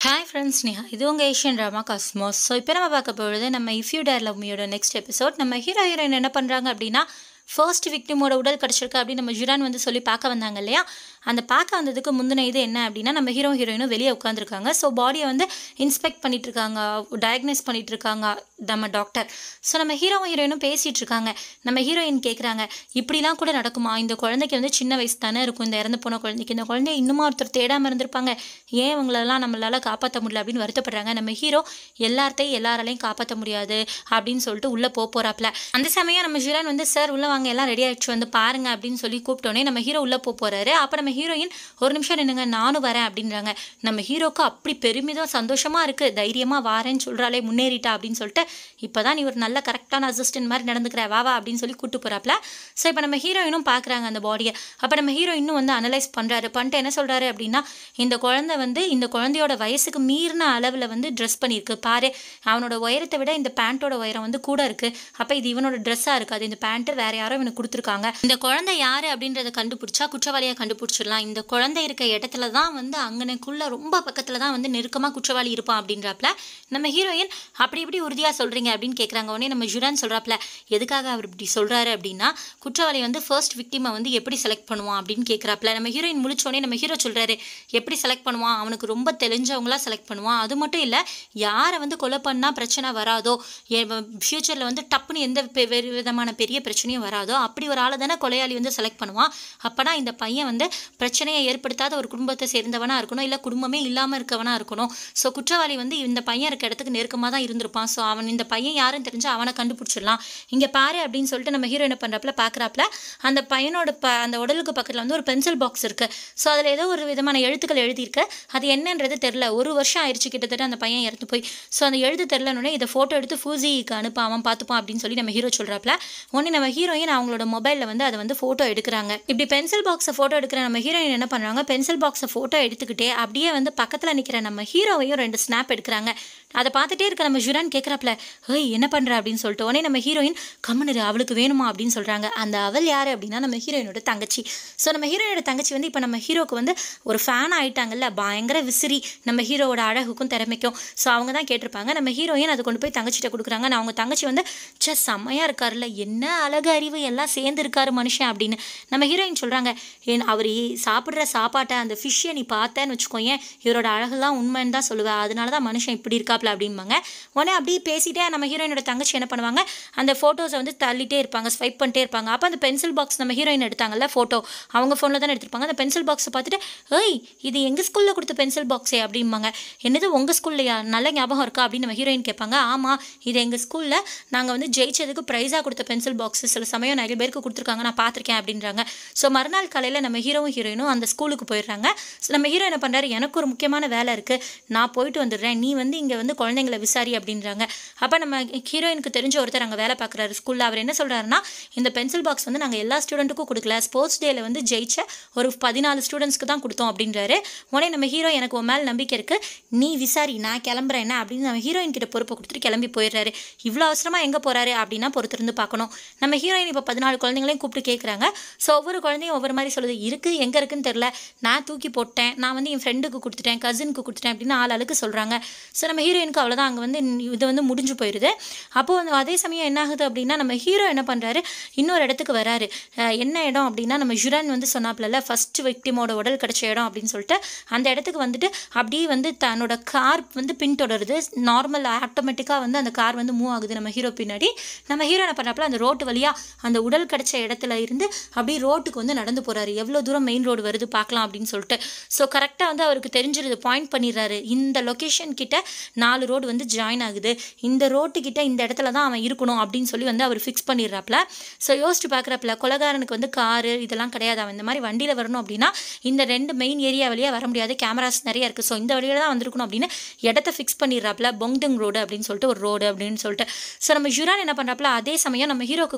hi friends Neha இது உங்கள் Asian drama Cosmos so இப்போ நம்ம பார்க்க போகிறது நம்ம இஃப் யூ டேர் லவ் மீயோட நெக்ஸ்ட் எபிசோட் நம்ம ஹீரோ ஹீரோயின் என்ன பண்ணுறாங்க அப்படின்னா ஃபர்ஸ்ட் விக்டிமோட உடல் கிடச்சிருக்கு அப்படின்னு நம்ம ஜுரான் வந்து சொல்லி பார்க்க வந்தாங்க இல்லையா அந்த பார்க்க வந்ததுக்கு முந்தின இது என்ன அப்படின்னா நம்ம ஹீரோ ஹீரோயினும் வெளியே உட்காந்துருக்காங்க ஸோ பாடியை வந்து இன்ஸ்பெக்ட் பண்ணிட்டு இருக்காங்க டயக்னைஸ் பண்ணிட்டு இருக்காங்க நம்ம டாக்டர் ஸோ நம்ம ஹீரோவும் ஹீரோயினும் பேசிகிட்டு இருக்காங்க நம்ம ஹீரோயின் கேட்குறாங்க இப்படிலாம் கூட நடக்குமா இந்த குழந்தைக்கு வந்து சின்ன வயசு தானே இருக்கும் இந்த இறந்து போன குழந்தைக்கு இந்த குழந்தைய இன்னுமா ஒருத்தர் தேடாமல் இருந்திருப்பாங்க ஏன் இவங்களெல்லாம் நம்மளால காப்பாற்ற முடியல அப்படின்னு வருத்தப்படுறாங்க நம்ம ஹீரோ எல்லார்த்தையும் எல்லாராலையும் காப்பாற்ற முடியாது அப்படின்னு சொல்லிட்டு உள்ளே போக போகிறாப்ல அந்த சமயம் நம்ம ஜிரான் வந்து சார் உள்ளே வாங்க எல்லாம் ரெடி ஆயிடுச்சு வந்து பாருங்க அப்படின்னு சொல்லி கூப்பிட்டோன்னே நம்ம ஹீரோ உள்ளே போக போகிறாரு அப்போ நம்ம ஹீரோயின் ஒரு நிமிஷம் நின்னுங்க நானும் வரேன் அப்படின்றாங்க நம்ம ஹீரோக்கு அப்படி பெருமிதம் சந்தோஷமாக இருக்குது தைரியமாக வாரேன்னு சொல்கிறாளே முன்னேறிட்டா அப்படின்னு சொல்லிட்டு இப்போ தான் நீ ஒரு நல்ல கரெக்டான அசிஸ்டன்ட் மாதிரி நடந்துக்கிற வா வா அப்படின்னு சொல்லி கூட்டு போகிறாப்ல ஸோ இப்போ நம்ம ஹீரோயினும் பார்க்குறாங்க அந்த பாடியை அப்போ நம்ம ஹீரோ இன்னும் வந்து அனலைஸ் பண்ணுறாரு பண்ணிட்டு என்ன சொல்கிறாரு அப்படின்னா இந்த குழந்தை வந்து இந்த குழந்தையோட வயசுக்கு மீறின அளவில் வந்து ட்ரெஸ் பண்ணியிருக்கு பாரு அவனோட உயரத்தை விட இந்த பேண்ட்டோட உயரம் வந்து கூட இருக்குது அப்போ இது இவனோட ட்ரெஸ்ஸாக இருக்காது இந்த பேண்ட்டு வேற யாரோ இவனுக்கு கொடுத்துருக்காங்க இந்த குழந்தை யார் அப்படின்றத கண்டுபிடிச்சா குற்றவாளியை கண்டுபிடிச்சிடலாம் இந்த குழந்தை இருக்க இடத்துல தான் வந்து அங்கனக்குள்ள ரொம்ப பக்கத்தில் தான் வந்து நெருக்கமாக குற்றவாளி இருப்பான் அப்படின்றப்பல நம்ம ஹீரோயின் அப்படி இப்படி உறுதியாக சொல்கிறீங்க அப்படின்னு கேட்குறாங்க உடனே நம்ம ஜுரான் சொல்கிறாப்ல எதுக்காக அவர் இப்படி சொல்கிறாரு அப்படின்னா குற்றவாளி வந்து ஃபர்ஸ்ட் விக்டிமை வந்து எப்படி செலக்ட் பண்ணுவான் அப்படின்னு கேட்குறாப்ல நம்ம ஹீரோயின் முடிச்சோடனே நம்ம ஹீரோ சொல்கிறாரு எப்படி செலக்ட் பண்ணுவான் அவனுக்கு ரொம்ப தெரிஞ்சவங்களா செலக்ட் பண்ணுவான் அது மட்டும் இல்லை யாரை வந்து கொலை பண்ணால் பிரச்சனை வராதோ ஃப்யூச்சரில் வந்து டப்புன்னு எந்த பெ- வேறு விதமான பெரிய பிரச்சனையும் வராதோ அப்படி ஒரு ஆளை தானே கொலையாளி வந்து செலக்ட் பண்ணுவான் அப்போனா இந்த பையன் வந்து பிரச்சனையை ஏற்படுத்தாத ஒரு குடும்பத்தை சேர்ந்தவனாக இருக்கணும் இல்லை குடும்பமே இல்லாமல் இருக்கவனாக இருக்கணும் ஸோ குற்றவாளி வந்து இந்த பையன் இருக்க இடத்துக்கு நெருக்கமாக தான் இருந்திருப்பான் ஸோ அவன் இந்த பையன் யாருன்னு தெரிஞ்சு அவனை கண்டுபிடிச்சிடலாம் இங்கே பாரு அப்படின்னு சொல்லிட்டு நம்ம ஹீரோ என்ன பண்ணுறப்பல பார்க்குறாப்புல அந்த பையனோட ப அந்த உடலுக்கு பக்கத்தில் வந்து ஒரு பென்சில் பாக்ஸ் இருக்குது ஸோ அதில் ஏதோ ஒரு விதமான எழுத்துக்கள் எழுதியிருக்கு அது என்னன்றது தெரில ஒரு வருஷம் ஆயிடுச்சு கிட்டத்தட்ட அந்த பையன் இறந்து போய் ஸோ அந்த எழுத்து தெரிலனோடனே இதை ஃபோட்டோ எடுத்து ஃபூசிக்கு அனுப்ப அவன் பார்த்துப்பான் அப்படின்னு சொல்லி நம்ம ஹீரோ சொல்கிறாப்புல உடனே நம்ம ஹீரோயின் அவங்களோட மொபைலில் வந்து அதை வந்து ஃபோட்டோ எடுக்கிறாங்க இப்படி பென்சில் பாக்ஸை ஃபோட்டோ எடுக்கிற நம்ம ஹீரோயின் என்ன பண்ணுறாங்க பென்சில் பாக்ஸை ஃபோட்டோ எடுத்துக்கிட்டே அப்படியே வந்து பக்கத்தில் நிற்கிற நம்ம ஹீரோவையும் ரெண்டு ஸ்னாப் எடுக்கிறாங்க அதை பார்த்துட்டே இருக்க நம்ம ஜுரான் கேட்குறாப்ல ஹேய் என்ன பண்ணுற அப்படின்னு சொல்லிட்டு உடனே நம்ம ஹீரோயின் கம்மனரு அவளுக்கு வேணுமா அப்படின்னு சொல்கிறாங்க அந்த அவள் யார் அப்படின்னா நம்ம ஹீரோயினோட தங்கச்சி ஸோ நம்ம ஹீரோயினோட தங்கச்சி வந்து இப்போ நம்ம ஹீரோக்கு வந்து ஒரு ஃபேன் ஆயிட்டாங்கல்ல பயங்கர விசிறி நம்ம ஹீரோவோட அழகுக்கும் திறமைக்கும் ஸோ அவங்க தான் கேட்டிருப்பாங்க நம்ம ஹீரோயின் அதை கொண்டு போய் தங்கச்சிட்ட கொடுக்குறாங்க நான் அவங்க தங்கச்சி வந்து சே செம்மையாக இருக்காருல்ல என்ன அழகு அறிவு எல்லாம் சேர்ந்து இருக்காரு மனுஷன் அப்படின்னு நம்ம ஹீரோயின் சொல்கிறாங்க ஏன் அவர் சாப்பிட்ற சாப்பாட்டை அந்த ஃபிஷ்ஷை நீ பார்த்தேன்னு வச்சுக்கோயேன் இவரோட அழகுலாம் உண்மைன்னு தான் சொல்லுவேன் அதனால தான் மனுஷன் இப்படி இருக்காப்ல அப்படிம்பாங்க உடனே அப்படியே பேசிட்டே நம்ம ஹீரோயினோட தங்கச்சி என்ன பண்ணுவாங்க அந்த ஃபோட்டோஸை வந்து தள்ளிட்டே இருப்பாங்க ஸ்வைப் பண்ணிட்டே இருப்பாங்க அப்போ அந்த பென்சில் பாக்ஸ் நம்ம ஹீரோயின் எடுத்தாங்கல்ல ஃபோட்டோ அவங்க ஃபோனில் தானே எடுத்திருப்பாங்க அந்த பென்சில் பாக்ஸை பார்த்துட்டு ஏய் இது எங்கள் ஸ்கூலில் கொடுத்த பென்சில் பாக்ஸே அப்படிம்பாங்க என்னது உங்கள் ஸ்கூல்லையா நல்ல ஞாபகம் இருக்கா அப்படின்னு நம்ம ஹீரோயின் கேட்பாங்க ஆமாம் இது எங்கள் ஸ்கூலில் நாங்கள் வந்து ஜெயிச்சதுக்கு ப்ரைஸாக கொடுத்த பென்சில் பாக்ஸ் சில சமயம் நிறைய பேருக்கு கொடுத்துருக்காங்க நான் பார்த்துருக்கேன் அப்படின்றாங்க ஸோ மறுநாள் காலையில் நம்ம ஹீரோவும் ஹீரோயினும் அந்த ஸ்கூலுக்கு போயிடுறாங்க ஸோ நம்ம ஹீரோ என்ன பண்ணுறாரு எனக்கு ஒரு முக்கியமான வேலை இருக்குது நான் போயிட்டு வந்துடுறேன் நீ வந்து இங்கே வந்து குழந்தைங்களை விசாரி அப்படின்றாங்க அப்போ நம்ம ஹீரோயினுக்கு தெரிஞ்ச ஒருத்தர் அங்கே வேலை பார்க்குறாரு ஸ்கூலில் அவர் என்ன சொல்கிறாருன்னா இந்த பென்சில் பாக்ஸ் வந்து நாங்கள் எல்லா ஸ்டூடெண்ட்டுக்கும் கொடுக்கல ஸ்போர்ட்ஸ் டேல வந்து ஜெயிச்ச ஒரு பதினாலு ஸ்டூடெண்ட்ஸ்க்கு தான் கொடுத்தோம் அப்படின்றாரு உடனே நம்ம ஹீரோ எனக்கு உன் மேல் நம்பிக்கை இருக்குது நீ விசாரி நான் கிளம்புறேன் என்ன அப்படின்னு நம்ம ஹீரோயின் கிட்ட பொறுப்பை கொடுத்துட்டு கிளம்பி போயிடுறாரு இவ்வளோ அவசரமாக எங்கே போகிறாரு அப்படின்னா பொறுத்திருந்து பார்க்கணும் நம்ம ஹீரோயின் இப்போ பதினாலு குழந்தைங்களையும் கூப்பிட்டு கேட்குறாங்க ஸோ ஒவ்வொரு குழந்தையும் ஒவ்வொரு மாதிரி சொல்லுது இருக்குது எங்கே இருக்குன்னு தெரில நான் தூக்கி போட்டேன் நான் வந்து என் ஃப்ரெண்டுக்கு கொடுத்துட்டேன் கசினுக்கு கொடுத்துட்டேன் அப்படின்னு ஆள் ஆளுக்கு சொல்கிறாங்க ஸோ நம்ம ஹீரோயினுக்கு அவ்வளோதான் அங்கே வந்து இது வந்து முடிஞ்சு போயிடுது அப்போது வந்து அதே சமயம் என்ன ஆகுது அப்படின்னா நம்ம ஹீரோ என்ன பண்ணுறாரு இன்னொரு இடத்துக்கு வராரு அஹ் என்ன இடம் அப்படின்னா நம்ம ஜுரான் வந்து சொன்னாப்ல ஃபர்ஸ்ட் விக்டிமோட உடல் கிடச்ச இடம் அப்படின்னு சொல்லிட்டு அந்த இடத்துக்கு வந்துட்டு அப்படியே வந்து தன்னோட கார் வந்து பின்தொடருது நார்மல் ஆட்டோமேட்டிக்காக வந்து அந்த கார் வந்து மூவ் ஆகுது நம்ம ஹீரோ பின்னாடி நம்ம ஹீரோ என்ன பண்ணுறாப்புல அந்த ரோட்டு வழியாக அந்த உடல் கிடச்ச இடத்துல இருந்து அப்படியே ரோட்டுக்கு வந்து நடந்து போகிறாரு எவ்வளோ தூரம் மெயின் ரோடு வருது பார்க்கலாம் அப்படின்னு சொல்லிட்டு ஸோ கரெக்டாக வந்து அவருக்கு தெரிஞ்சிருது பாயிண்ட் பண்ணிடுறாரு இந்த லொக்கேஷன் கிட்ட நாலு ரோடு வந்து ஜாயின் ஆகுது இந்த ரோட்டு கிட்ட இந்த இடத்துல தான் அவன் இருக்கணும் அப்படின்னு சொல்லி வந்து அவர் ஃபிக்ஸ் பண்ணிடுறாப்ல ஸோ யோசிச்சு பார்க்குறப்பல கொலகாரனுக்கு வந்து காரு இதெல்லாம் கிடையாது அவன் இந்த மாதிரி வண்டியில் வரணும் அப்படின்னா இந்த ரெண்டு மெயின் ஏரியா வழியாக வர முடியாது கேமராஸ் நிறைய இருக்குது ஸோ இந்த வழியில் தான் வந்திருக்கணும் அப்படின்னு இடத்த ஃபிக்ஸ் பண்ணிடுறாப்ல பொங்டங் ரோடு அப்படின்னு சொல்லிட்டு ஒரு ரோடு அப்படின்னு சொல்லிட்டு ஸோ நம்ம ஜுரான் என்ன பண்ணுறாப்ல அதே சமயம் நம்ம ஹீரோக்கு கால் பண்ணி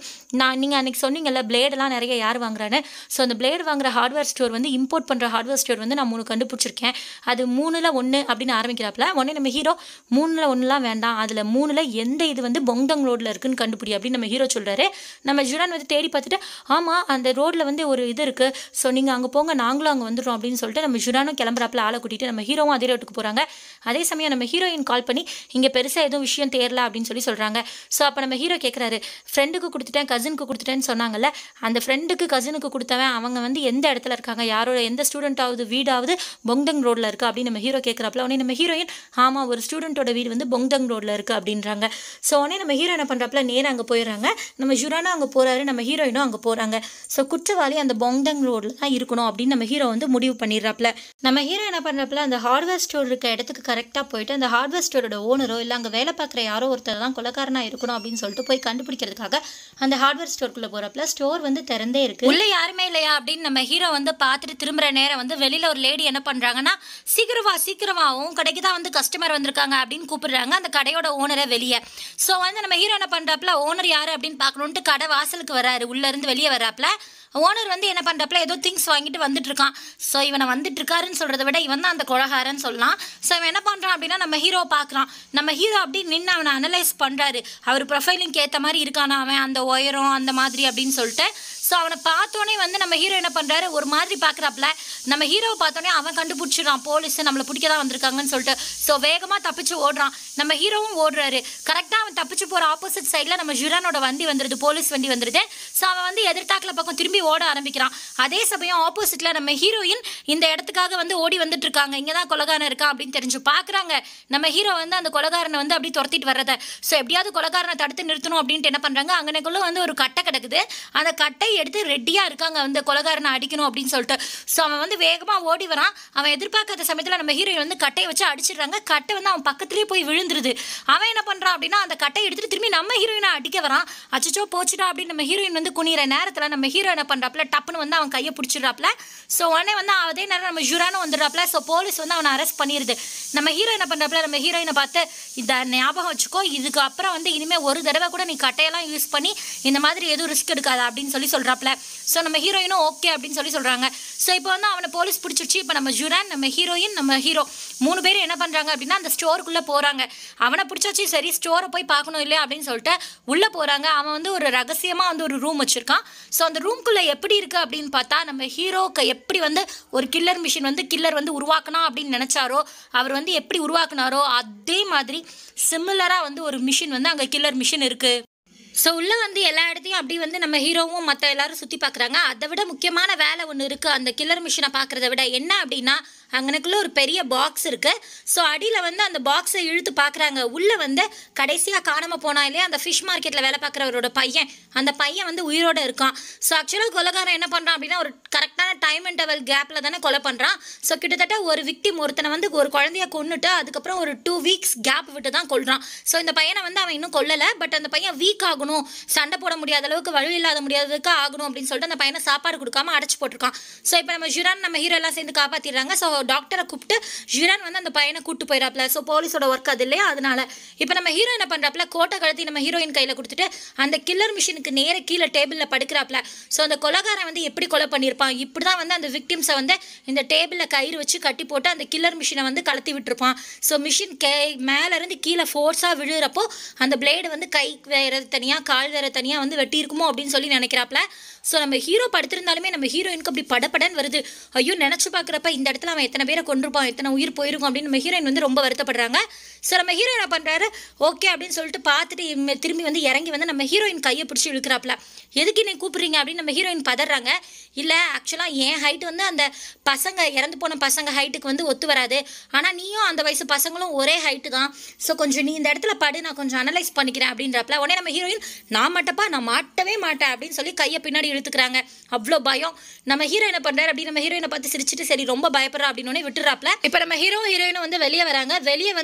நான் நீங்கள் அன்றைக்கி சொன்னீங்கல்ல பிளேடெல்லாம் நிறைய யார் வாங்குறான்னு ஸோ அந்த பிளேடு வாங்குற ஹார்ட்வேர் ஸ்டோர் வந்து இம்போர்ட் பண்ணுற ஹார்ட்வேர் ஸ்டோர் வந்து நான் மூணு கண்டுபிடிச்சிருக்கேன் அது மூணில் ஒன்று அப்படின்னு ஆரம்பிக்கிறாப்புல உடனே நம்ம ஹீரோ மூணில் ஒன்றுலாம் வேண்டாம் அதில் மூணில் எந்த இது வந்து பொங்டங் ரோட்டில் இருக்குன்னு கண்டுபிடி அப்படின்னு நம்ம ஹீரோ சொல்கிறாரு நம்ம ஜுரான் வந்து தேடி பார்த்துட்டு ஆமாம் அந்த ரோட்டில் வந்து ஒரு இது இருக்குது ஸோ நீங்கள் அங்கே போங்க நாங்களும் அங்கே வந்துடுறோம் அப்படின்னு சொல்லிட்டு நம்ம ஜுரானும் கிளம்புறாப்புல ஆளை கூட்டிட்டு நம்ம ஹீரோவும் அதே ரோட்டுக்கு போகிறாங்க அதே சமயம் நம்ம ஹீரோயின் கால் பண்ணி இங்கே பெருசாக எதுவும் விஷயம் தேரல அப்படின்னு சொல்லி சொல்கிறாங்க ஸோ அப்போ நம்ம ஹீரோ கேட்குறாரு ஃப்ரெண்டுக்கு கொடுத்துட்டேன் கசினுக்கு கொடுத்துட்டேன்னு சொன்னாங்கல்ல அந்த ஃப்ரெண்டுக்கு கசினுக்கு கொடுத்தவன் அவங்க வந்து எந்த இடத்துல இருக்காங்க யாரோட எந்த ஸ்டூடெண்ட்டாவது வீடாவது பொங்டங் ரோட்டில் இருக்குது அப்படின்னு நம்ம ஹீரோ கேட்குறாப்புல உடனே நம்ம ஹீரோயின் ஆமாம் ஒரு ஸ்டூடெண்ட்டோட வீடு வந்து பொங்டங் ரோட்டில் இருக்குது அப்படின்றாங்க ஸோ உடனே நம்ம ஹீரோ என்ன பண்ணுறாப்புல நேராக அங்கே போயிடுறாங்க நம்ம ஜுரானும் அங்கே போகிறாரு நம்ம ஹீரோயினும் அங்கே போகிறாங்க ஸோ குற்றவாளி அந்த பொங்டங் ரோட்டில் தான் இருக்கணும் அப்படின்னு நம்ம ஹீரோ வந்து முடிவு பண்ணிடுறாப்புல நம்ம ஹீரோ என்ன பண்ணுறாப்புல அந்த ஹார்ட்வேர் ஸ்டோர் இருக்க இடத்துக்கு கரெக்டாக போயிட்டு அந்த ஹார்ட்வேர் ஸ்டோரோட ஓனரோ இல்லை அங்கே வேலை பார்க்குற யாரோ ஒருத்தர் தான் கொலக்காரனாக இருக்கணும் அப்படின்னு சொல்லிட்டு போய் கண்டுபிடிக்கிறதுக்காக அந்த ஹார்ட்வேர் ஸ்டோருக்குள்ளே போகிறப்பல ஸ்டோர் வந்து திறந்தே இருக்கு உள்ள யாருமே இல்லையா அப்படின்னு நம்ம ஹீரோ வந்து பார்த்துட்டு திரும்புற நேரம் வந்து வெளியில ஒரு லேடி என்ன பண்றாங்கன்னா சீக்கிரம் வா சீக்கிரம் வா உன் கடைக்கு தான் வந்து கஸ்டமர் வந்திருக்காங்க அப்படின்னு கூப்பிடுறாங்க அந்த கடையோட ஓனரை வெளியே ஸோ வந்து நம்ம ஹீரோ என்ன பண்றாப்புல ஓனர் யாரு அப்படின்னு பார்க்கணுன்ட்டு கடை வாசலுக்கு வராரு உள்ள இருந்து வெளியே வராப்புல ஓனர் வந்து என்ன பண்ணுறாப்புல ஏதோ திங்ஸ் வாங்கிட்டு வந்துட்டு இருக்கான் ஸோ இவனை வந்துட்டு இருக்காருன்னு சொல்கிறத விட இவன் தான் அந்த கொலகாரன்னு சொல்லலாம் ஸோ இவன் என்ன பண்ணுறான் அப்படின்னா நம்ம ஹீரோ பார்க்குறான் நம்ம ஹீரோ அப்படி நின்று அவனை அனலைஸ் பண்ணுறாரு அவர் ப்ரொஃபைலிங்க்கு ஏற்ற மாதிரி இருக்கானா அவன் அந்த உயரம் அந்த மாதிரி அப்படின்னு சொல்லிட்டு ஸோ அவனை பார்த்தோன்னே வந்து நம்ம ஹீரோ என்ன பண்ணுறாரு ஒரு மாதிரி பார்க்குறாப்புல நம்ம ஹீரோவை பார்த்தோன்னே அவன் கண்டுபிடிச்சிடுறான் போலீஸ் நம்மளை பிடிக்க தான் வந்திருக்காங்கன்னு சொல்லிட்டு ஸோ வேகமாக தப்பிச்சு ஓடுறான் நம்ம ஹீரோவும் ஓடுறாரு கரெக்டாக அவன் தப்பிச்சு போகிற ஆப்போசிட் சைடில் நம்ம ஜுரானோட வண்டி வந்துடுது போலீஸ் வண்டி வந்துடுது ஸோ அவன் வந்து எதிர்த்தாக்கில் பக்கம் திரும்பி ஓட ஆரம்பிக்கிறான் அதே சமயம் ஆப்போசிட்டில் நம்ம ஹீரோயின் இந்த இடத்துக்காக வந்து ஓடி வந்துட்டு இருக்காங்க இங்கே தான் கொலகாரன் இருக்கான் அப்படின்னு தெரிஞ்சு பார்க்குறாங்க நம்ம ஹீரோ வந்து அந்த கொலகாரனை வந்து அப்படி துரத்திட்டு வர்றதை ஸோ எப்படியாவது கொலகாரனை தடுத்து நிறுத்தணும் அப்படின்ட்டு என்ன பண்ணுறாங்க அங்கனைக்குள்ளே வந்து ஒரு கட்டை கிடக்குது அந்த கட்டை எடுத்து ரெடியாக இருக்காங்க அந்த கொலகாரனை அடிக்கணும் அப்படின்னு சொல்லிட்டு ஸோ அவன் வந்து வேகமாக ஓடி வரான் அவன் எதிர்பார்க்காத சமயத்தில் நம்ம ஹீரோயின் வந்து கட்டையை வச்சு அடிச்சிடுறாங்க கட்டை வந்து அவன் பக்கத்துலேயே போய் விழுந்துருது அவன் என்ன பண்ணுறான் அப்படின்னா அந்த கட்டையை எடுத்துட்டு திரும்பி நம்ம ஹீரோயினை அடிக்க வரான் அச்சச்சோ போச்சுடா அப்படின்னு நம்ம ஹீரோயின் வந்து குனிகிற நேரத்தில் நம்ம ஹீரோ என்ன பண்ணுறாப்புல டப்புன்னு வந்து அவன் கையை பிடிச்சிடுறாப்புல ஸோ உடனே வந்து அதே நேரம் நம்ம ஜுரானும் வந்துடுறாப்புல ஸோ போலீஸ் வந்து அவனை அரெஸ்ட் பண்ணிடுது நம்ம ஹீரோ என்ன பண்ணுறாப்புல நம்ம ஹீரோயினை பார்த்து இந்த ஞாபகம் வச்சுக்கோ இதுக்கு அப்புறம் வந்து இனிமேல் ஒரு தடவை கூட நீ கட்டையெல்லாம் யூஸ் பண்ணி இந்த மாதிரி எதுவும் ரிஸ்க் எடுக்காத அப்படின்னு சொல்லி சொல்கிறாப்புல ஸோ நம்ம ஹீரோயினும் ஓகே அப்படின்னு சொல்லி சொல்கிறாங்க ஸோ இப்போ வந்து அவனை போலீஸ் பிடிச்சிருச்சு இப்போ நம்ம ஜுரான் நம்ம ஹீரோயின் நம்ம ஹீரோ மூணு பேரும் என்ன பண்ணுறாங்க அப்படின்னா அந்த ஸ்டோருக்குள்ளே போகிறாங்க அவனை பிடிச்சாச்சு சரி ஸ்டோரை போய் பார்க்கணும் இல்லையா அப்படின்னு சொல்லிட்டு உள்ளே போகிறாங்க அவன் வந்து ஒரு ரகசியமாக வந்து ஒரு ரூம் வச்சுருக்கான் ஸோ அந்த ரூம்குள்ளே எப்படி இருக்குது அப்படின்னு பார்த்தா நம்ம ஹீரோக்கு எப்படி வந்து ஒரு கில்லர் மிஷின் வந்து கில்லர் வந்து உருவாக்கணும் அப்படின்னு நினச்சாரோ அவர் வந்து எப்படி உருவாக்குனாரோ அதே மாதிரி சிமிலராக வந்து ஒரு மிஷின் வந்து அங்கே கில்லர் மிஷின் இருக்குது ஸோ உள்ளே வந்து எல்லா இடத்தையும் அப்படி வந்து நம்ம ஹீரோவும் மற்ற எல்லாரும் சுற்றி பார்க்குறாங்க அதை விட முக்கியமான வேலை ஒன்று இருக்குது அந்த கில்லர் மிஷினை பார்க்குறத விட என்ன அப்படின்னா அங்கனக்குள்ளே ஒரு பெரிய பாக்ஸ் இருக்குது ஸோ அடியில் வந்து அந்த பாக்ஸை இழுத்து பார்க்குறாங்க உள்ளே வந்து கடைசியாக காணாமல் போனா இல்லையா அந்த ஃபிஷ் மார்க்கெட்டில் வேலை பார்க்குறவரோட பையன் அந்த பையன் வந்து உயிரோடு இருக்கான் ஸோ ஆக்சுவலாக கொலைகாரன் என்ன பண்ணுறான் அப்படின்னா ஒரு கரெக்டான டைம் இன்டர்வல் கேப்பில் தானே கொலை பண்ணுறான் ஸோ கிட்டத்தட்ட ஒரு விக்டிம் ஒருத்தனை வந்து ஒரு குழந்தைய கொன்னுட்டு அதுக்கப்புறம் ஒரு டூ வீக்ஸ் கேப் விட்டு தான் கொள்றான் ஸோ இந்த பையனை வந்து அவன் இன்னும் கொல்லலை பட் அந்த பையன் வீக் ஆகணும் சண்டை போட முடியாத அளவுக்கு வழி இல்லாத முடியாததுக்கு ஆகணும் அப்படின்னு சொல்லிட்டு அந்த பையனை சாப்பாடு கொடுக்காம அடைச்சு போட்டிருக்கான் ஸோ இப்போ நம்ம ஜுரான் நம்ம ஹீரோ எல்லாம் சேர்ந்து காப்பாற்றிடுறாங்க ஸோ டாக்டரை கூப்பிட்டு ஜுரான் வந்து அந்த பையனை கூட்டு போயிடாப்ல ஸோ போலீஸோட ஒர்க் அது இல்லையா அதனால இப்போ நம்ம ஹீரோ என்ன பண்ணுறாப்ல கோட்டை கழுத்தி நம்ம ஹீரோயின் கையில் கொடுத்துட்டு அந்த கில்லர் மிஷினுக்கு நேர கீழே டேபிளில் படுக்கிறாப்ல ஸோ அந்த கொலகாரன் வந்து எப்படி கொலை பண்ணியிருப்பான் இப்படி தான் வந்து அந்த விக்டிம்ஸை வந்து இந்த டேபிளில் கயிறு வச்சு கட்டி போட்டு அந்த கில்லர் மிஷினை வந்து கலத்தி விட்டுருப்பான் ஸோ மிஷின் கே மேலேருந்து கீழே ஃபோர்ஸாக விழுறப்போ அந்த பிளேடு வந்து கை வேற தனியாக கால் வேற தனியாக வந்து வெட்டியிருக்குமோ அப்படின்னு சொல்லி நினைக்கிறாப்ல ஸோ நம்ம ஹீரோ படுத்திருந்தாலுமே நம்ம ஹீரோயினுக்கு அப்படி படபடன்னு வருது ஐயோ நினச்சி பார்க்குறப்ப இந்த இடத்துல அவன் எத்தனை பேரை கொண்டிருப்பான் எத்தனை உயிர் போயிருக்கும் அப்படின்னு நம்ம ஹீரோயின் வந்து ரொம்ப வருத்தப்படுறாங்க ஸோ நம்ம ஹீரோ என்ன பண்ணுறாரு ஓகே அப்படின்னு சொல்லிட்டு பார்த்துட்டு இம்ம- திரும்பி வந்து இறங்கி வந்து நம்ம ஹீரோயின் கையை பிடிச்சி இழுக்கிறாப்ல எதுக்கு நீ கூப்பிடுறீங்க அப்படின்னு நம்ம ஹீரோயின் பதறாங்க இல்லை ஆக்சுவலாக என் ஹைட் வந்து அந்த பசங்க இறந்து போன பசங்க ஹைட்டுக்கு வந்து ஒத்து வராது ஆனால் நீயும் அந்த வயசு பசங்களும் ஒரே ஹைட்டு தான் ஸோ கொஞ்சம் நீ இந்த இடத்துல படு நான் கொஞ்சம் அனலைஸ் பண்ணிக்கிறேன் அப்படின்றப்பல உடனே நம்ம ஹீரோயின் நான் மாட்டப்பா நான் மாட்டவே மாட்டேன் அப்படின்னு சொல்லி கையை பின்னாடி இழுத்துக்கிறாங்க அவ்வளோ பயம் நம்ம ஹீரோ என்ன பண்ணுறாரு அப்படி நம்ம ஹீரோயினை பார்த்து சிரிச்சிட்டு சரி ரொம்ப பயப்படுறா அப்படின்னு விட்டுறாப்ல இப்போ நம்ம ஹீரோ ஹீரோயினும் வந்து வெளியே வராங்க வெளியே வந்து கும்பல்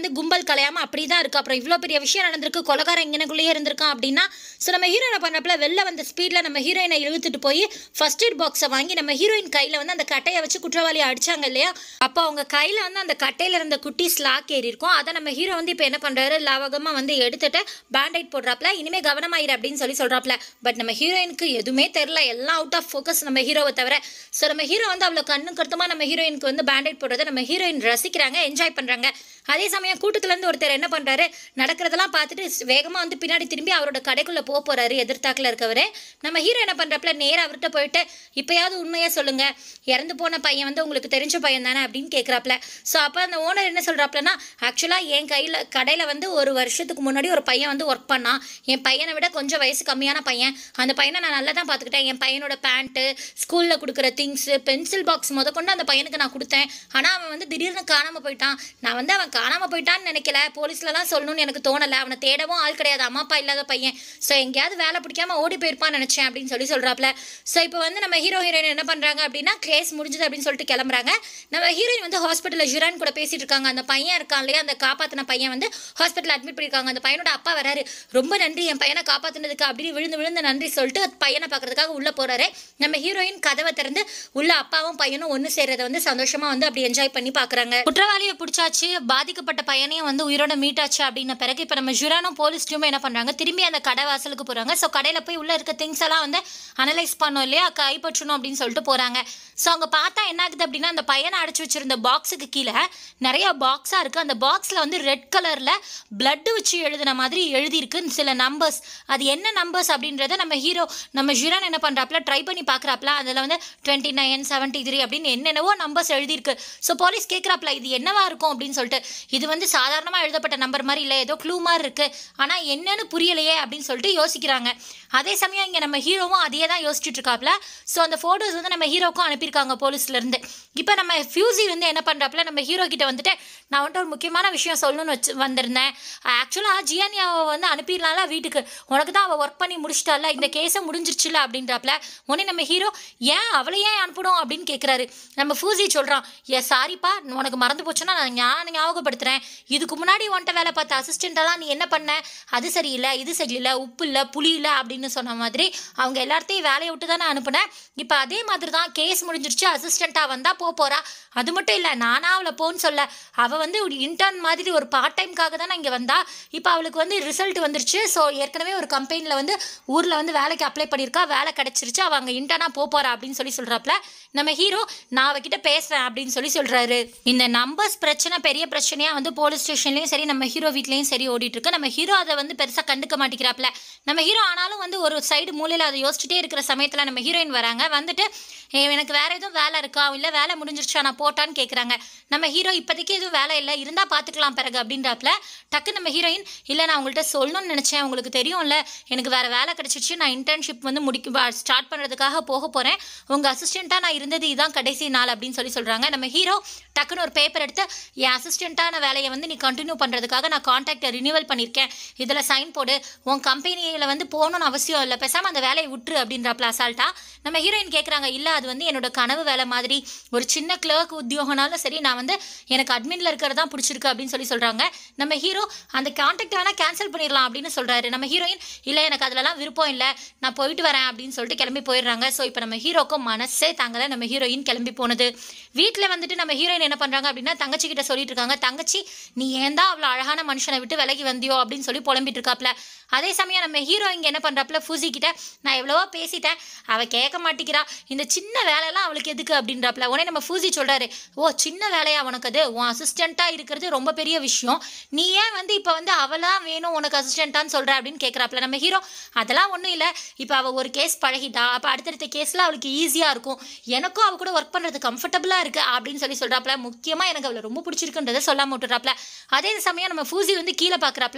கரைச்சல் கலையாமல் அப்படி தான் இருக்குது அப்புறம் இவ்வளோ பெரிய விஷயம் நடந்திருக்கு கொலகாரம் இங்கனக்குள்ளேயே இருந்திருக்கான் அப்படின்னா ஸோ நம்ம ஹீரோயினை பண்ணப்பல வெளில வந்த ஸ்பீடில் நம்ம ஹீரோயினை இழுத்துட்டு போய் ஃபர்ஸ்ட் எய்ட் பாக்ஸை வாங்கி நம்ம ஹீரோயின் கையில் வந்து அந்த கட்டையை வச்சு குற்றவாளியை அடிச்சாங்க இல்லையா அப்போ அவங்க கையில் வந்து அந்த கட்டையில் இருந்த குட்டி ஸ்லாக் ஏறி இருக்கும் அதை நம்ம ஹீரோ வந்து இப்போ என்ன பண்ணுறாரு லாவகமாக வந்து எடுத்துட்டு பேண்டைட் போடுறாப்ல இனிமே கவனமாயிரு அப்படின்னு சொல்லி சொல்கிறாப்ல பட் நம்ம ஹீரோயினுக்கு எதுவுமே தெரில எல்லாம் அவுட் ஆஃப் ஃபோக்கஸ் நம்ம ஹீரோவை தவிர ஸோ நம்ம ஹீரோ வந்து அவ்வளோ கண்ணு கருத்துமாக நம்ம ஹீரோயினுக்கு வந்து பேண்டைட் போடுறதை நம்ம ஹீரோயின் ரசிக்கிறாங்க என்ஜாய் பண்ணுறாங்க அதே சமயம் கூட்டத்துலேருந்து ஒருத்தர் என்ன பண்ணுறாரு நடக்கிறதெல்லாம் பார்த்துட்டு வேகமாக வந்து பின்னாடி திரும்பி அவரோட கடைக்குள்ளே போக போகிறாரு எதிர்த்தாக்கில் இருக்கவர் நம்ம ஹீரோ என்ன பண்ணுறப்பல நேராக அவர்கிட்ட போயிட்டு இப்போயாவது உண்மையாக சொல்லுங்கள் இறந்து போன பையன் வந்து உங்களுக்கு தெரிஞ்ச பையன் தானே அப்படின்னு கேட்குறாப்ல ஸோ அப்போ அந்த ஓனர் என்ன சொல்கிறாப்லனா ஆக்சுவலாக என் கையில் கடையில் வந்து ஒரு வருஷத்துக்கு முன்னாடி ஒரு பையன் வந்து ஒர்க் பண்ணான் என் பையனை விட கொஞ்சம் வயசு கம்மியான பையன் அந்த பையனை நான் நல்லா தான் பார்த்துக்கிட்டேன் என் பையனோட பேண்ட்டு ஸ்கூலில் கொடுக்குற திங்ஸு பென்சில் பாக்ஸ் முதற்கொண்டு அந்த பையனுக்கு நான் கொடுத்தேன் ஆனால் அவன் வந்து திடீர்னு காணாமல் போயிட்டான் நான் வந்து அவன் காணாமல் போயிட்டான்னு நினைக்கல போலீஸ்லலாம் சொல்லணும்னு எனக்கு தோணலை அவனை தேடவும் ஆள் கிடையாது அம்மா அப்பா இல்லாத பையன் ஸோ எங்கேயாவது வேலை பிடிக்காம ஓடி போயிருப்பான்னு நினச்சேன் அப்படின்னு சொல்லி சொல்கிறாப்ல ஸோ இப்போ வந்து நம்ம ஹீரோ ஹீரோயின் என்ன பண்ணுறாங்க அப்படின்னா கேஸ் முடிஞ்சது அப்படின்னு சொல்லிட்டு கிளம்புறாங்க நம்ம ஹீரோயின் வந்து ஹாஸ்பிட்டலில் ஜிரான் கூட பேசிட்டு இருக்காங்க அந்த பையன் இருக்கான் இல்லையா அந்த காப்பாற்றின பையன் வந்து ஹாஸ்பிட்டல் அட்மிட் பண்ணியிருக்காங்க அந்த பையனோட அப்பா வராரு ரொம்ப நன்றி என் பையனை காப்பாற்றினதுக்கு அப்படின்னு விழுந்து விழுந்து நன்றி சொல்லிட்டு பையனை பார்க்கறதுக்காக உள்ளே போகிறாரு நம்ம ஹீரோயின் கதவை திறந்து உள்ள அப்பாவும் பையனும் ஒன்று சேர்றதை வந்து சந்தோஷமாக வந்து அப்படி என்ஜாய் பண்ணி பார்க்குறாங்க குற்றவாளியை பிடிச்சாச்சு பாதிக்கப்பட்ட பையனையும் வந்து உயிரோட மீட்டாச்சு அப்படின்ன பிறகு இப்போ நம்ம ஜுரானும் போலீஸ் டீமும் என்ன பண்ணுறாங்க திரும்பி அந்த கடை வாசலுக்கு போகிறாங்க ஸோ கடையில் போய் உள்ளே இருக்க திங்ஸ் எல்லாம் வந்து அனலைஸ் பண்ணோம் இல்லையா கைப்பற்றணும் அப்படின்னு சொல்லிட்டு போகிறாங்க ஸோ அங்கே பார்த்தா என்ன ஆகுது அப்படின்னா அந்த பையனை அடைச்சி வச்சிருந்த பாக்ஸுக்கு கீழே நிறைய பாக்ஸாக இருக்குது அந்த பாக்ஸில் வந்து ரெட் கலரில் பிளட்டு வச்சு எழுதின மாதிரி எழுதியிருக்கு சில நம்பர்ஸ் அது என்ன நம்பர்ஸ் அப்படின்றத நம்ம ஹீரோ நம்ம ஜிரான் என்ன பண்ணுறாப்புல ட்ரை பண்ணி பார்க்குறாப்புல அதில் வந்து டுவெண்ட்டி நைன் செவன்ட்டி த்ரீ அப்படின்னு என்னென்னவோ நம்பர்ஸ் எழுதியிருக்கு ஸோ போலீஸ் கேட்குறாப்புல இது என்னவா இருக்கும் அப்படின்னு சொல்லிட்டு இது வந்து சாதாரணமாக எழுதப்பட்ட நம்பர் மாதிரி இல்லை ஏதோ க்ளூ மாதிரி இருக்குது ஆனால் என்னன்னு புரியலையே அப்படின்னு சொல்லிட்டு யோசிக்கிறாங்க அதே சமயம் இங்கே நம்ம ஹீரோவும் அதையே தான் யோசிச்சுட்டு இருக்காப்புல ஸோ அந்த ஃபோட்டோஸ் வந்து நம்ம ஹீரோக்கும் அனுப்பியிருக்காங்க போலீஸ்லேருந்து இப்போ நம்ம ஃபியூசி வந்து என்ன பண்ணுறாப்புல நம்ம ஹீரோ கிட்ட வந்துட்டு நான் வந்துட்டு ஒரு முக்கியமான விஷயம் சொல்லணும்னு வச்சு வந்திருந்தேன் ஆக்சுவலாக ஜியானியாவை வந்து அனுப்பிடலாம்ல வீட்டுக்கு உனக்கு தான் அவள் ஒர்க் பண்ணி முடிச்சிட்டால இந்த கேஸை முடிஞ்சிருச்சுல அப்படின்றாப்புல உடனே நம்ம ஹீரோ ஏன் அவளை ஏன் அனுப்பணும் அப்படின்னு கேட்குறாரு நம்ம ஃபூசி சொல்கிறான் ஏ சாரிப்பா உனக்கு மறந்து போச்சுன்னா நான் ஞா- ஞாபகப்படுத்துகிறேன் இதுக்கு முன்னாடி உன்ட்ட வேலை பார்த்த அசிஸ்டண்ட்டெல்லாம் நீ என்ன பண்ண அது சரியில்லை இது சரியில்லை உப்பு இல்லை புளி இல்லை அப்படின்னு சொன்ன மாதிரி அவங்க எல்லாத்தையும் வேலையை விட்டு தானே அனுப்புனேன் இப்போ அதே மாதிரி தான் கேஸ் முடிஞ்சிருச்சு அசிஸ்டண்ட்டாக வந்தால் போக போகிறா அது மட்டும் இல்லை நானா அவளை போன்னு சொல்ல அவள் வந்து ஒரு இன்டர்ன் மாதிரி ஒரு பார்ட் டைம்காக தானே இங்கே வந்தா இப்போ அவளுக்கு வந்து ரிசல்ட் வந்துருச்சு ஸோ ஏற்கனவே ஒரு கம்பெனியில் வந்து ஊரில் வந்து வேலைக்கு அப்ளை பண்ணியிருக்கா வேலை கிடச்சிருச்சு அவள் அங்கே இன்டர்னாக போக போகிறா அப்படின்னு சொல்லி சொல்கிறாப்புல நம்ம ஹீரோ நான் அவகிட்ட பேசுகிறேன் அப்படின்னு சொல்லி சொல்கிறாரு இந்த நம்பர்ஸ் பிரச்சனை பெரிய பிரச்சனையாக வந்து போலீஸ் ஸ்டேஷன்லேயும் சரி நம்ம ஹீரோ வீட்லேயும் சரி ஓடிட்டு இருக்கு நம்ம ஹீரோ அதை வந்து பெருசாக கண்டுக்க மாட்டேங்கிறாப்புல நம்ம ஹீரோ ஆனாலும் வந்து ஒரு சைடு மூலையில் அதை யோசிச்சுட்டே இருக்கிற சமயத்தில் நம்ம ஹீரோயின் வராங்க வந்துட்டு "ஏ, எனக்கு வேற எதுவும் வேலை இருக்கா இல்லை வேலை முடிஞ்சிருச்சா நான் போட்டான்னு கேட்குறாங்க நம்ம ஹீரோ இப்போதைக்கு எதுவும் வேலை இல்லை இருந்தால் பார்த்துக்கலாம் பிறகு அப்படின்றாப்புல டக்கு நம்ம ஹீரோயின் இல்லை நான் உங்கள்கிட்ட சொல்லணும்னு நினச்சேன் உங்களுக்கு தெரியும்ல எனக்கு வேறு வேலை கிடச்சிருச்சு நான் இன்டர்ன்ஷிப் வந்து முடிக்க ஸ்டார்ட் பண்ணுறதுக்காக போக போகிறேன் உங்கள் அசிஸ்டண்ட்டாக நான் இருந்தது இதுதான் கடைசி நாள் அப்படின்னு சொல்லி சொல்கிறாங்க நம்ம ஹீரோ டக்குன்னு ஒரு பேப்பர் எடுத்து என் அசிஸ்டண்ட்டான வேலையை வந்து நீ கண்டினியூ பண்ணுறதுக்காக நான் கான்டாக்டை ரினியூவல் பண்ணியிருக்கேன் இதில் சைன் போடு உன் கம்பெனியில் வந்து போகணும்னு அவசியம் இல்லை பேசாமல் அந்த வேலையை விட்டுரு அப்படின்றாப்ல அசால்ட்டா நம்ம ஹீரோயின் கேட்குறாங்க இல்லை அது வந்து என்னோட கனவு வேலை மாதிரி ஒரு சின்ன கிளர்க் உத்தியோகனாலும் சரி நான் வந்து எனக்கு அட்மினில் இருக்கிறது தான் பிடிச்சிருக்கு அப்படின்னு சொல்லி சொல்கிறாங்க நம்ம ஹீரோ அந்த கான்டாக்ட் வேணால் கேன்சல் பண்ணிடலாம் அப்படின்னு சொல்கிறாரு நம்ம ஹீரோயின் இல்லை எனக்கு அதிலலாம் விருப்பம் இல்லை நான் போயிட்டு வரேன் அப்படின்னு சொல்லிட்டு கிளம்பி போயிடுறாங்க ஸோ இப்போ நம்ம ஹீரோக்கும் மனசே தாங்கலை நம்ம ஹீரோயின் கிளம்பி போனது வீட்டில் வந்துட்டு நம்ம ஹீரோயின் என்ன பண்ணுறாங்க அப்படின்னா தங்கச்சி கிட்ட சொல்லிட்டு இருக்காங்க தங்கச்சி நீ ஏன் தான் அவ்வளோ அழகான மனுஷனை விட்டு விலகி வந்தியோ அப்படின்னு சொல்லி புலம்பிட்டு இருக்காப்ல அதே சமயம் நம்ம ஹீரோ இங்கே என்ன பண்ணுறாப்புல ஃபூசி கிட்ட நான் எவ்வளவோ பேசிட்டேன் அவள் கேட்க மாட்டேங்கிறா இந்த சின்ன வேலையெல்லாம் அவளுக்கு எதுக்கு அப்படின்றாப்புல உடனே நம்ம ஃபூசி சொல்கிறாரு ஓ சின்ன வேலையா உனக்கு அது உன் அசிஸ்டண்ட்டாக இருக்கிறது ரொம்ப பெரிய விஷயம் நீ ஏன் வந்து இப்போ வந்து அவளாம் வேணும் உனக்கு அசிஸ்டண்ட்டான்னு சொல்கிற அப்படின்னு கேட்குறாப்புல நம்ம ஹீரோ அதெல்லாம் ஒன்றும் இல்லை இப்போ அவள் ஒரு கேஸ் பழகிட்டா அப்போ அடுத்தடுத்த கேஸில் அவளுக்கு ஈஸியாக இருக்கும் எனக்கும் அவள் கூட ஒர்க் பண்ணுறது கம்ஃபர்டபுளாக இருக்குது அப்படின்னு சொல்லி சொல்கிறாப்புல முக்கியமாக எனக்கு அவளை ரொம்ப பிடிச்சிருக்குன்றதை சொல்லாம விட்டுறாப்புல அதே சமயம் நம்ம ஃபூசி வந்து கீழே பார்க்குறாப்புல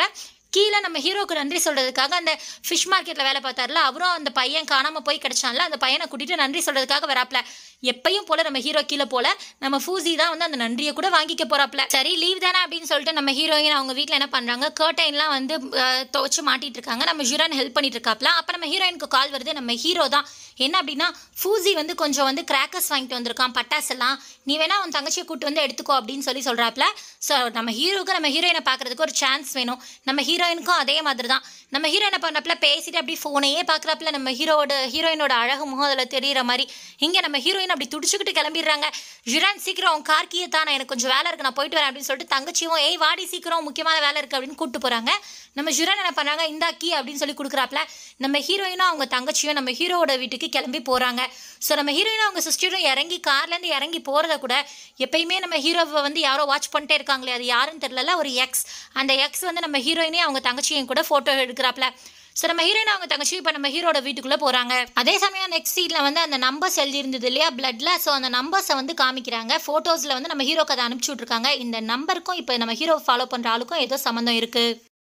கீழே நம்ம ஹீரோக்கு நன்றி சொல்கிறதுக்காக அந்த ஃபிஷ் மார்க்கெட்டில் வேலை பார்த்தாருல அவரும் அந்த பையன் காணாமல் போய் கிடச்சான்ல அந்த பையனை கூட்டிகிட்டு நன்றி சொல்கிறதுக்காக வராப்ல எப்பயும் போல நம்ம ஹீரோ கீழே போல நம்ம ஃபூசி தான் வந்து அந்த நன்றியை கூட வாங்கிக்க போறாப்ல சரி லீவ் தானே அப்படின்னு சொல்லிட்டு நம்ம ஹீரோயின் அவங்க வீட்டில் என்ன பண்ணுறாங்க கர்டைன்லாம் வந்து அஹ், துவைச்சு மாட்டிட்டு இருக்காங்க நம்ம ஜுரான் ஹெல்ப் பண்ணிட்டு இருக்காப்ல அப்போ நம்ம ஹீரோயினுக்கு கால் வருது நம்ம ஹீரோ தான் என்ன அப்படின்னா ஃபூசி வந்து கொஞ்சம் வந்து கிராக்கர்ஸ் வாங்கிட்டு வந்திருக்கான் பட்டாசு எல்லாம் நீ வேணா உன் தங்கச்சியை கூட்டு வந்து எடுத்துக்கோ அப்படின்னு சொல்லி சொல்கிறாப்ல ஸோ நம்ம ஹீரோக்கு நம்ம ஹீரோயினை பார்க்கறதுக்கு ஒரு சான்ஸ் வேணும் நம்ம ஹீரோயினுக்கும் அதே மாதிரி தான் நம்ம ஹீரோயினை பண்ணப்பல பேசிட்டு அப்படி ஃபோனையே பார்க்குறப்பல நம்ம ஹீரோவோட ஹீரோயினோட அழகு முகம் அதில் தெரியிற மாதிரி இங்கே நம்ம ஹீரோயின் அப்படி துடிச்சுக்கிட்டு கிளம்பிடுறாங்க ஜிரான் சீக்கிரம் உன் கார் கீயை தான் எனக்கு கொஞ்சம் வேலை இருக்கு நான் போயிட்டு வரேன் அப்படின்னு சொல்லிட்டு தங்கச்சியும் ஏய் வாடி சீக்கிரம் முக்கியமான வேலை இருக்கு அப்படின்னு கூப்பிட்டு போகிறாங்க நம்ம ஜிரான் என்ன பண்ணுறாங்க இந்தா கீ அப்படின்னு சொல்லி கொடுக்குறாப்ல நம்ம ஹீரோயினும் அவங்க தங்கச்சியும் நம்ம ஹீரோவோட வீட்டுக்கு கிளம்பி போகிறாங்க ஸோ நம்ம ஹீரோயினும் அவங்க சிஸ்டரும் இறங்கி கார்லேருந்து இறங்கி போகிறத கூட எப்பயுமே நம்ம ஹீரோவை வந்து யாரோ வாட்ச் பண்ணிட்டே இருக்காங்களே அது யாருன்னு தெரியல ஒரு எக்ஸ் அந்த எக்ஸ் வந்து நம்ம ஹீரோயினே அவங்க தங்கச்சியும் கூட ஃபோட்டோ எடுக்கிறாப்ல ஸோ நம்ம ஹீரோயின் அவங்க தங்கச்சி இப்போ நம்ம ஹீரோட வீட்டுக்குள்ளே போகிறாங்க அதே சமயம் நெக்ஸ்ட் சீட்டில் வந்து அந்த நம்பர்ஸ் எழுதியிருந்தது இல்லையா பிளட்ல ஸோ அந்த நம்பர்ஸை வந்து காமிக்கிறாங்க ஃபோட்டோஸில் வந்து நம்ம ஹீரோக்கு அதை அனுப்பிச்சி விட்ருக்காங்க இந்த நம்பருக்கும் இப்போ நம்ம ஹீரோ ஃபாலோ பண்ணுற ஆளுக்கும் ஏதோ சம்மந்தம் இருக்குது